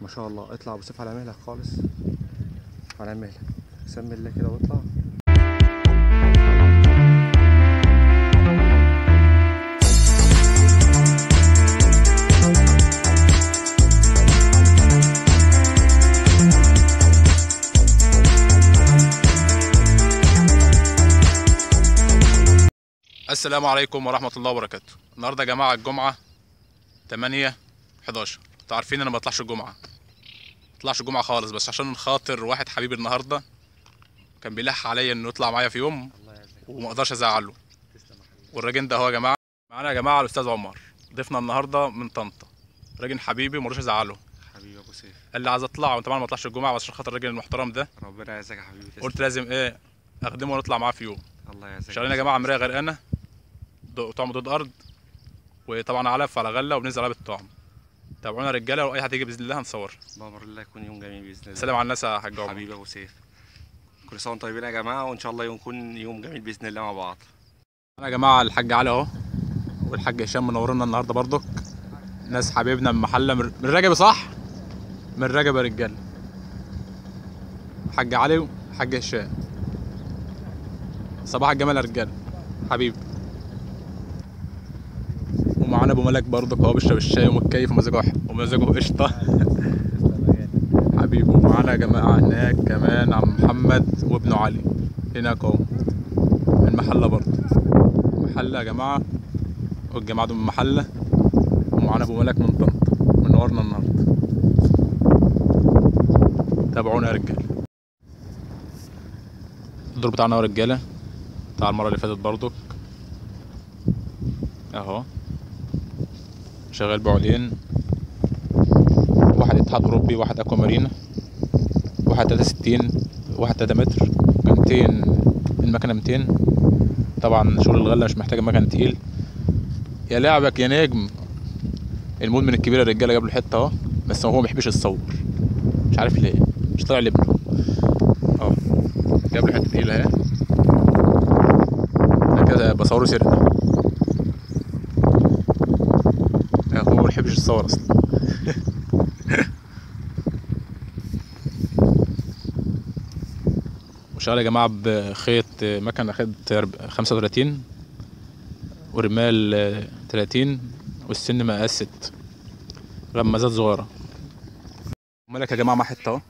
ما شاء الله اطلع ابو سيف على مهلك خالص على مهلك سمي الله كده واطلع السلام عليكم ورحمة الله وبركاته النهاردة يا جماعة الجمعة 8 11 انتوا عارفين انا ما بطلعش الجمعة ما بطلعش الجمعة خالص بس عشان خاطر واحد حبيبي النهاردة كان بيلح عليا انه يطلع معايا في يوم الله يعزك وما اقدرش ازعله تسلم يا حبيبي والراجل ده هو يا جماعة معانا يا جماعة الاستاذ عمر ضيفنا النهاردة من طنطا راجل حبيبي ومرضوش ازعله حبيبي ابو سيف قال لي عايز اطلع وطبعا ما اطلعش الجمعة بس عشان خاطر الراجل المحترم ده ربنا يعزك يا حبيبي تسلم قلت لازم ايه اخدمه ونطلع معاه في يوم الله يعزك شغالين يا جماعه مرايه غرقانه ض- طعم ضد ارض وطبعا علف على غله وبننزل على بالطعم تابعونا يا رجاله واي حد يجي باذن الله هنصور بامر الله يكون يوم جميل باذن الله سلام على الناس يا حاج عمر حبيبي ابو سيف كل سنه وانتم طيبين يا جماعه وان شاء الله يكون يوم جميل باذن الله مع بعض انا يا جماعه الحاج علي اهو والحاج هشام منورنا النهارده برضك ناس حبايبنا من محله من من رجب صح من رجب يا رجاله الحاج علي والحاج هشام صباح الجمال يا رجاله حبيبي ومعانا ابو ملك برضك اهو بيشرب الشاي ومتكيف ومزاجه ومزاجه قشطه حبيبي ومعانا يا جماعه هناك كمان عم محمد وابنه علي هناك اهو من محله برضه محله يا جماعه والجماعه دول من محله ومعانا ابو ملك من طنطا منورنا النهارده تابعونا يا رجاله الدور بتاعنا يا رجاله بتاع المره اللي فاتت برضك اهو شغال بعودين واحد اتحاد اوروبي واحد اكوا مارينا واحد 63 واحد 3 متر كان 200 المكنه 200 طبعا شغل الغله مش محتاجه مكن تقيل يا لعبك يا نجم المدمن الكبير الرجاله جاب له حته اهو بس هو ما بيحبش يتصور مش عارف ليه مش طالع لابنه اه جاب له حته تقيله اهي ده كده بصوره سرقه هو ما بيحبش يتصور اصلا وشغال يا جماعة بخيط مكنة خيط 35 ورمال 30 والسن مقاس 6 غمازات صغيرة مالك يا جماعة مع حتة اهو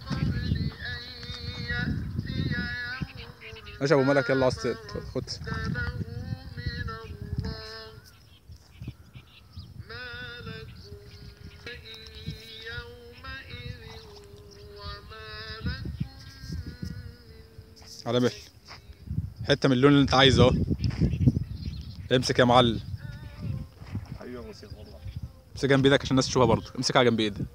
ماشي يا ابو مالك يلا عايز ت- خد على مهل حتة من اللون اللي انت عايزه اهو امسك يا معلم حبيبي ابو سيف والله امسك جنب ايدك عشان الناس تشوفها برضه امسكها على جنب ايدك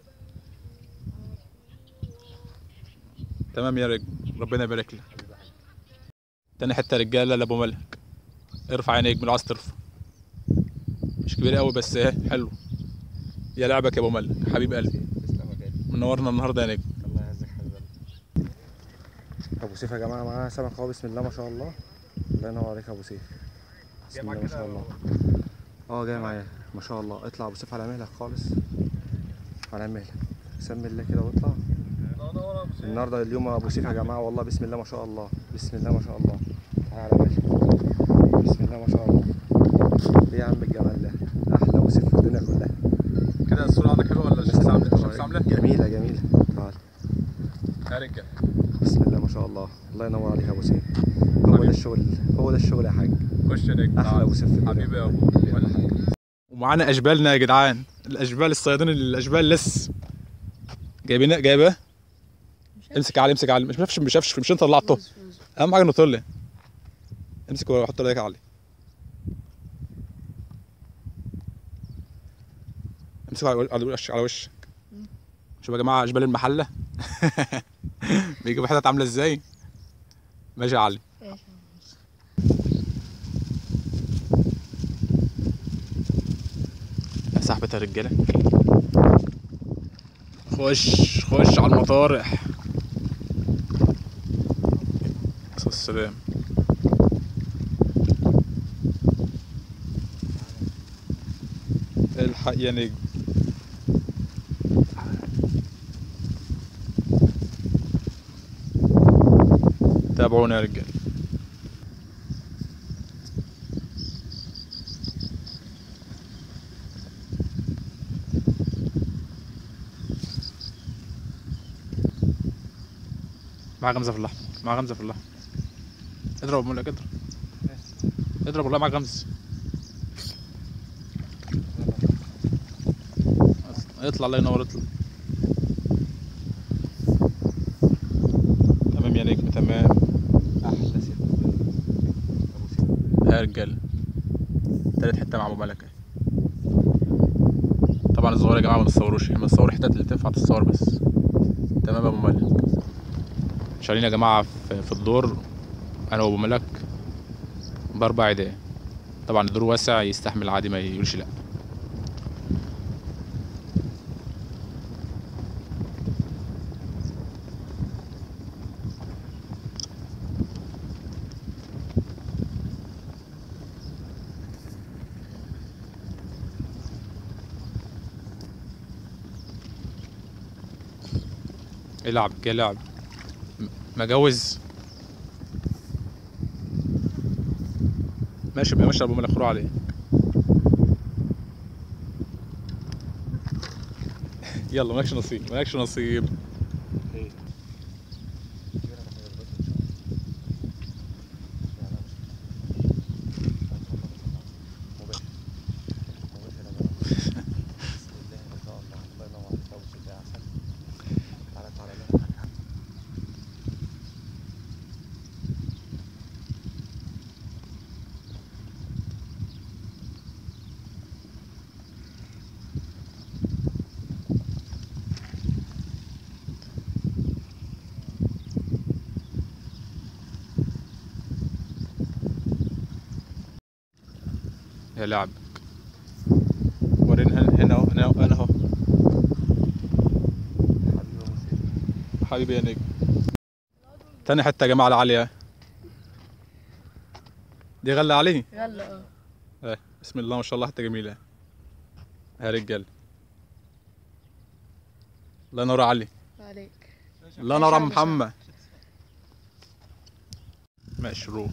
تمام يا رجل ربنا يبارك لك تاني حته يا رجاله لابو ملك ارفع عينيك من عايز ترفع مش كبير قوي بس ايه حلو يا لعبك يا ابو ملك حبيب قلبي تسلم يا غالي منورنا النهارده يا نجم الله يعزك حبيب قلبي ابو سيف يا جماعه معاه سمك اهو بسم الله ما شاء الله الله ينور عليك يا ابو سيف بسم الله ما شاء الله اه جاي معايا ما شاء الله اطلع ابو سيف على مهلك خالص على مهلك سمي الله كده واطلع النهارده اليوم ابو سيف يا جماعه والله بسم الله ما شاء الله بسم الله ما شاء الله تعالى على مهلك بسم الله ما شاء الله ايه يا عم الجمال ده احلى ابو سيف في الدنيا كلها كده الصوره عندك حلوه ولا الشمس عامله الشمس عامله جميله جميله تعال يا رجاله بسم الله ما شاء الله الله ينور عليك يا ابو سيف هو ده الشغل هو ده الشغل يا حاج خش يا نجم احلى تعال. ابو سيف في الدنيا حبيبي يا ابو ولا حاجه ومعانا اشبالنا يا جدعان الاشبال الصيادين الاشبال لسه جايبين جايبه امسك علي امسك علي مش شافش مش شافش مش انت طلعته اهم حاجه انه طلع امسك وحط ايدك علي امسك على على وشك على وشك شوف يا جماعه اشبال المحله بيجيبوا حتت عامله ازاي ماشي يا علي يا صاحبة الرجالة خش خش على المطارح السلام الحق يا نجم تابعونا يا رجال مع غمزة في اللحم مع غمزة في اللحم اضرب بقول لك اضرب اضرب والله مع غمزة اطلع الله ينور اطلع تمام يا نجم تمام احلى ست ابو سيف يا رجال تالت حتة مع ابو ملك اهي. طبعا الصغير يا جماعة ما نصوروش احنا بنصور الحتت اللي تنفع تتصور بس تمام يا ابو ملك شغالين يا جماعة في, في الدور انا وابو ملك باربع عداء طبعا الدور واسع يستحمل عادي ما يقولش لا العب يا لعب م- مجوز ماشي بقى ماشي ابو ملك روح عليه يلا مالكش نصيب مالكش نصيب ايه يا لعب ورينا هنا هنا اهو هنا اهو انا اهو حبيبي يا نجم تاني حتة يا جماعة العالية دي غلة عليه يلا اه اه بسم الله ما شاء الله حتة جميلة يا رجال الله ينور علي عليك الله ينور على محمد ماشي روح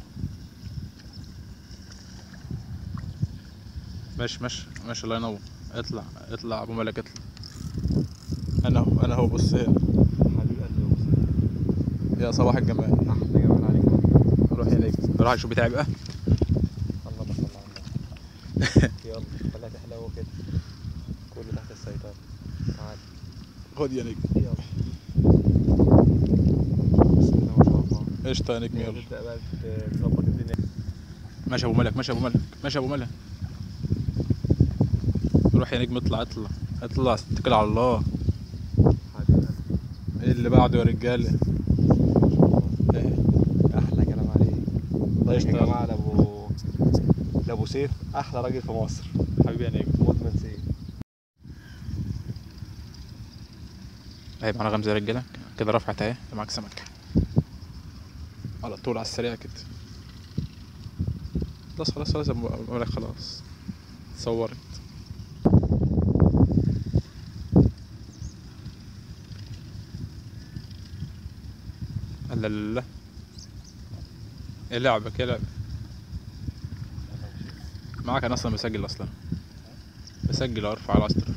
ماشي ماشي ماشي الله ينور اطلع اطلع ابو ملك اطلع انا اهو انا اهو بص هنا حبيب قلبي يا أبو سيف. يا صباح الجمال احلى جمال عليك روح هناك روح اشوف بتاعي بقى اللهم صل على النبي يلا خليها تحلى هو كده كله تحت السيطرة تعال خد يا نجم يلا بسم الله ما شاء الله قشطة يا نجم يلا نبدأ بقى تظبط الدنيا ماشي يا ابو ملك ماشي يا ابو ملك ماشي يا ابو ملك روح يا نجم اطلع اطلع اطلع اتكل على الله حبيب قلبي ايه اللي بعده يا رجاله ايه احلى كلام عليك طيب قشطة. يا جماعه لابو لابو سيف احلى راجل في مصر حبيبي يا نجم مدمن سيف اهي معانا غمزه يا رجاله كده رفعت اهي معاك سمك على طول على السريع كده خلاص خلاص خلاص يا أبو ملك خلاص صورت لا لا لا ايه لعبك ايه لعبك معاك انا اصلا بسجل اصلا بسجل وارفع على استر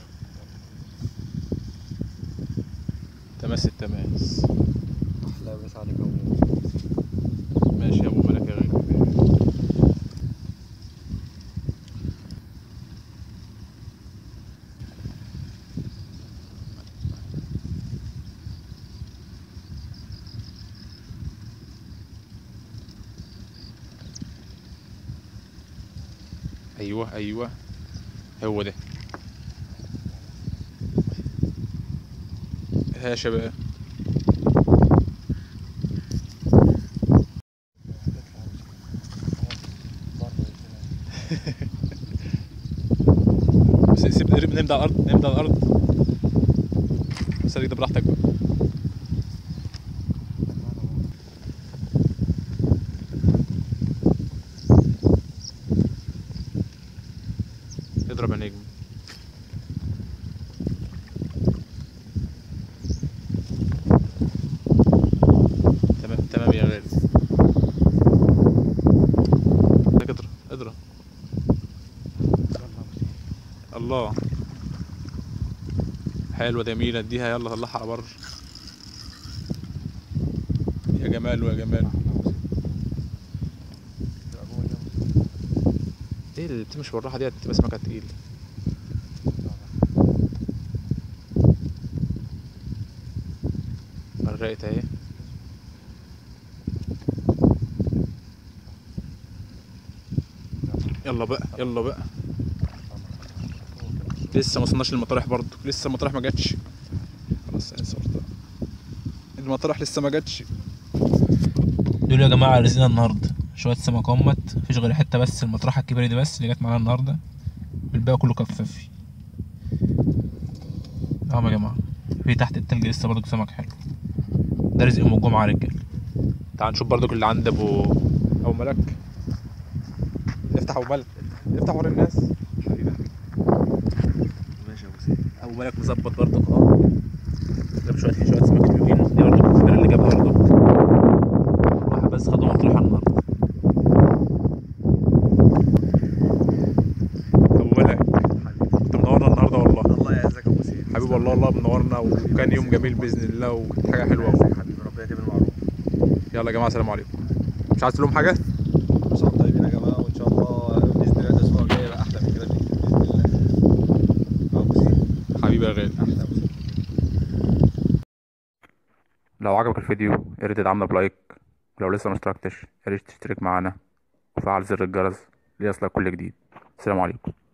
تمس التماس احلى بس عليك يا ابو ماشي يا ابو ملك يا غالي ايوه ايوه هو ده ها يا شباب بس سيب نبدا على الارض نبدا على الارض بس ده براحتك بقى اضرب يا نجم تمام تمام يا غالي الله حلوة جميلة اديها يلا طلعها على بر يا جمال ويا جمال ايه اللي بتمشي بالراحة ديت بتبقى سمكة تقيل غرقت اهي يلا بقى يلا بقى لسه ما وصلناش للمطارح برضو لسه المطارح ما جاتش خلاص انا صورتها المطارح لسه ما جاتش دول يا جماعه رزقنا النهارده شويه سمك امت مفيش غير حته بس المطرحه الكبيره دي بس اللي جت معانا النهارده الباقي كله كفافي اهو يا جماعه في تحت التلج لسه برضو سمك حلو ده رزق ام الجمعه يا رجاله تعال نشوف برضو اللي عند ابو ابو ملك افتح ابو ملك افتح ورا الناس ماشي يا ابو سيف ابو ملك مظبط برضك اهو جاب شويه شويه سمك حلوين دي برضك الكبيره اللي جابها برضك واحد بس خدوا مطروحه النهارده ابو ملك انت منورنا النهارده والله الله يعزك يا ابو سيف حبيبي والله الله منورنا وكان يوم جميل باذن الله وكانت حاجه حلوه يعزك حبيبي ربنا يتم المعروف يلا يا جماعه السلام عليكم مش عايز تقول لهم حاجه كل سنه وانتم طيبين يا جماعه وان شاء الله باذن الله الاسبوع الجاي يبقى احلى من كده بكتير باذن الله يا ابو سيف حبيبي يا غالي احلى يا ابو سيف لو عجبك الفيديو يا ريت تدعمنا بلايك ولو لسه ما اشتركتش يا ريت تشترك معانا وفعل زر الجرس ليصلك كل جديد السلام عليكم